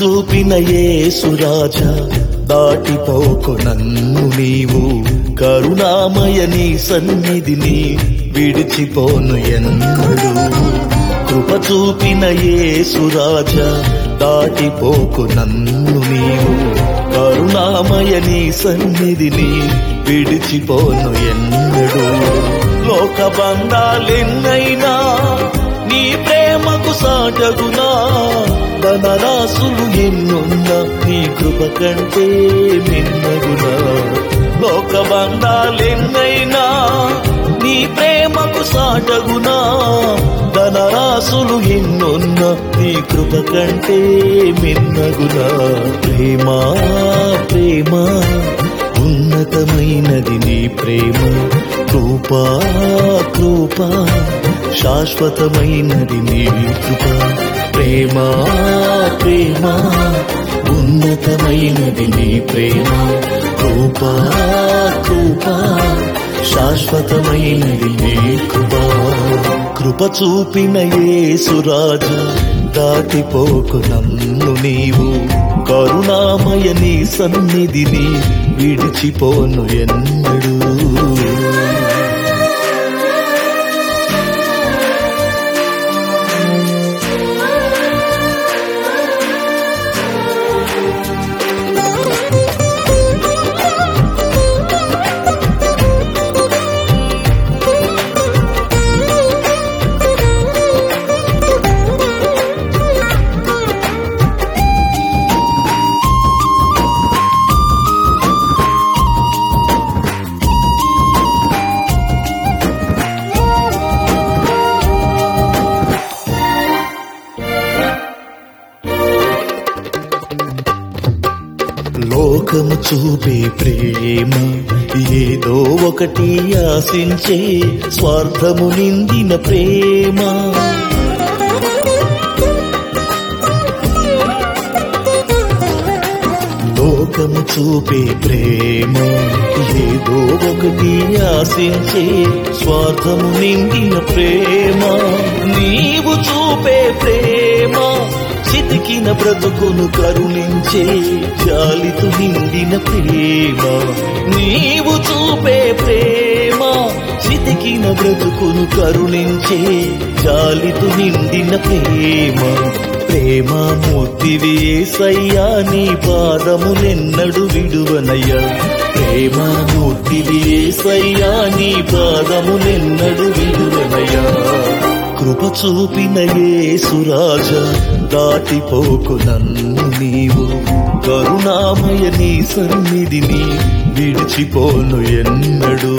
చూపిన యేసురాజా దాటిపోకు నన్ను నీవు కరుణామయ నీ సన్నిధిని విడిచిపోను ఎన్నడు కృప చూపిన యేసురాజా దాటిపోకు నన్ను నీవు కరుణామయ నీ సన్నిధిని విడిచిపోను ఎన్నడు లోక బంధాలెన్నైనా నీ ప్రేమకు సాటగునా ధనరాశులు ఎన్నున్నా నీ కృప కంటే మిన్నగునా లోక బంధాలెన్నైనా నీ ప్రేమకు సాటగునా ధనరాశులు ఎన్నున్నా నీ కృప కంటే మిన్నగునా ప్రేమ ప్రేమ ఉన్నతమైనది నీ ప్రేమ కృపా కృపా శాశ్వతమైనది నీ కృప ప్రేమ ప్రేమ ఉన్నతమైనది నీ ప్రేమ కృపా కృపా శాశ్వతమైనది నీ కృప కృప చూపిన యేసురాజా దాటిపోకు నన్ను నీవు కరుణామయ నీ సన్నిధిని విడిచిపోను ఎన్నడూ లోకము చూపే ప్రేమ ఏదో ఒకటి ఆశించే స్వార్థము నిందిన ప్రేమ లోకము చూపే ప్రేమ ఏదో ఒకటి ఆశించే స్వార్థము నిండిన ప్రేమ నీవు చూపే ప్రేమ చితికిన బ్రతుకును కరుణించే జాలితో నిండిన ప్రేమ నీవు చూపే ప్రేమ చితికిన బ్రతుకును కరుణించే జాలితో నిండిన ప్రేమ ప్రేమ మూర్తివి సయ్యా నీ పాదములెన్నడు విడువనయ్యా ప్రేమ మూర్తివి సయ్యా నీ పాదములెన్నడు విడువనయ్యా కృప చూపిన యేసురాజా దాటిపోకు నన్ను నీవు కరుణామయ నీ సన్నిధిని విడిచిపోను ఎన్నడూ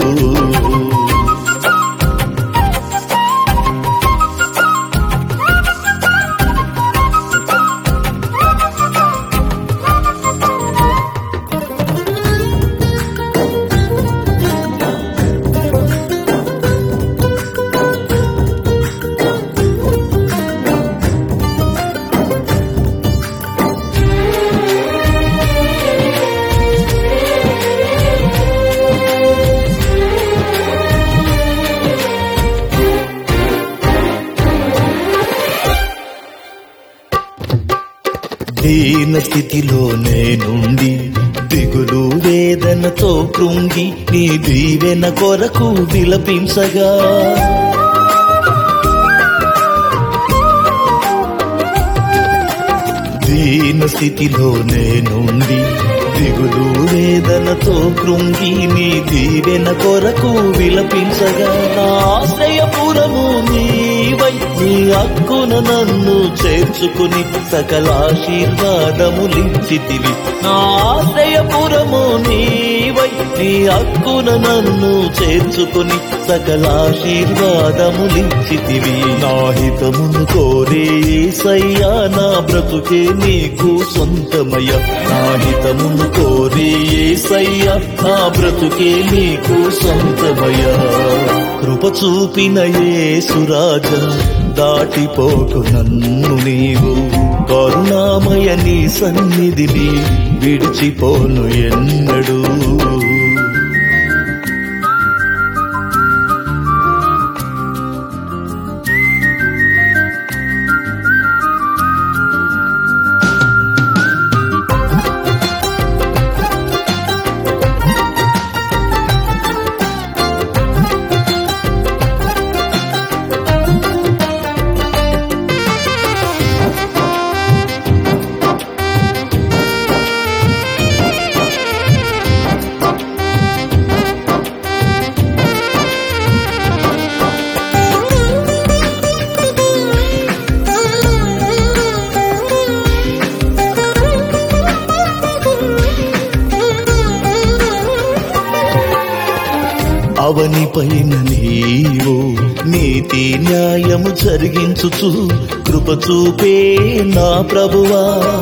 దీన స్థితిలో నేనుండి దిగులు వేదనతో కృంగి నీ దీవెన కొరకు విలపించగా దీన స్థితిలో నేనుండి దిగులు వేదనతో కృంగి నీ దీవెన కొరకు విలపించగా నా ఆశ్రయపురము నీవై నీ హక్కున నన్ను చేర్చుకుని సకల ఆశీర్వాదములిచ్చితివి నా ఆశ్రయపురము నీవై నీ హక్కున నన్ను చేర్చుకుని సకల ఆశీర్వాదములిచ్చితివి నా హితమును కోరే సయ్యా నా బ్రతుకే నీకు సొంతమయ్య నా హితమును కోరే సయ్యా నా బ్రతుకే నీకు సొంతమయ్య కృప చూపిన యేసురాజా దాటిపోకు నన్ను నీవు కరుణామయ నీ సన్నిధిని విడిచిపోను ఎన్నడూ అవనిపైన నీవు నీతి న్యాయము జరిగించుచు కృప చూపే నా ప్రభువా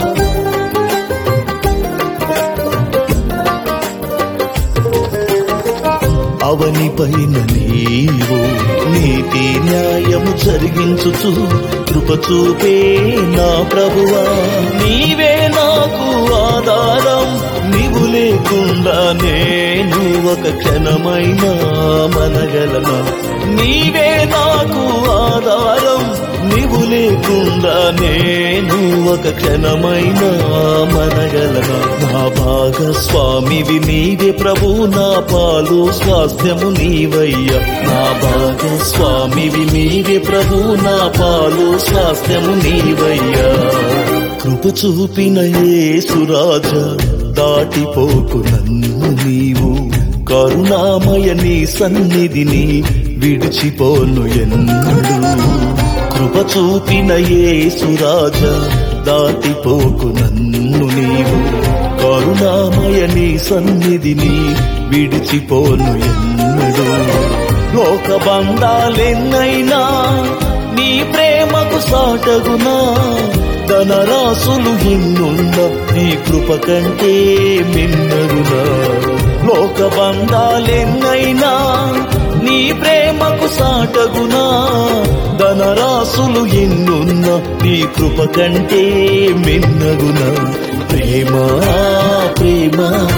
అవనిపైన నీవు నీతి న్యాయము జరిగించుచు కృప చూపే నా ప్రభువా నీవే నాకు ఆధారం నీవు లేకుండా నేను ఒక క్షణమైనా మనగలనా నీవే నాకు ఆధారం నీవు లేకుండా నేను ఒక క్షణమైనా మనగలనా నా భాగస్వామివి నీవే ప్రభు నా పాలు స్వాస్థ్యము నీవయ్యా నా భాగస్వామివి నీవే ప్రభు నా పాలు స్వాస్థ్యము నీవయ్యా కృప చూపిన యేసురాజ దాటిపోకు నన్ను నీవు కరుణామయ నీ సన్నిధిని విడిచిపోను ఎన్నడు కృప చూపిన యేసురాజ దాటిపోకు నన్ను నీవు కరుణామయ నీ సన్నిధిని విడిచిపోను ఎన్నడు లోక బంధాలెన్నైనా నీ ప్రేమకు సాటగునా ధనరాసులు ఎన్నున్న నీ కృప కంటే మిన్నరునా లోక బంధాలెన్నైనా నీ ప్రేమకు సాటగునా ధనరాసులు ఎన్నున్న నీ కృప కంటే మిన్నగునా ప్రేమ ప్రేమ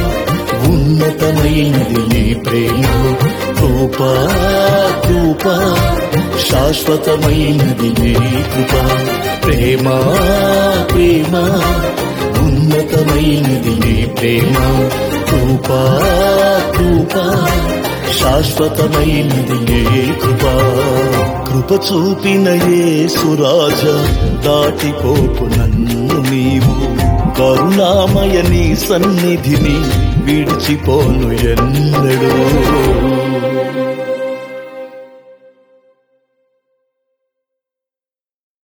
ఉన్నతమైనది నీ ప్రేమ కృప కృప శాశ్వతమైనది నీ కృప ప్రేమ ప్రేమ ఉన్నతమైనది నీ ప్రేమ కృప కృప శాశ్వతమైనది నీ కృప కృప చూపిన యేసురాజ దాటిపోకు నన్ను నీవు కరుణామయ నీ సన్నిధిని విడిచిపోను ఎన్నడూ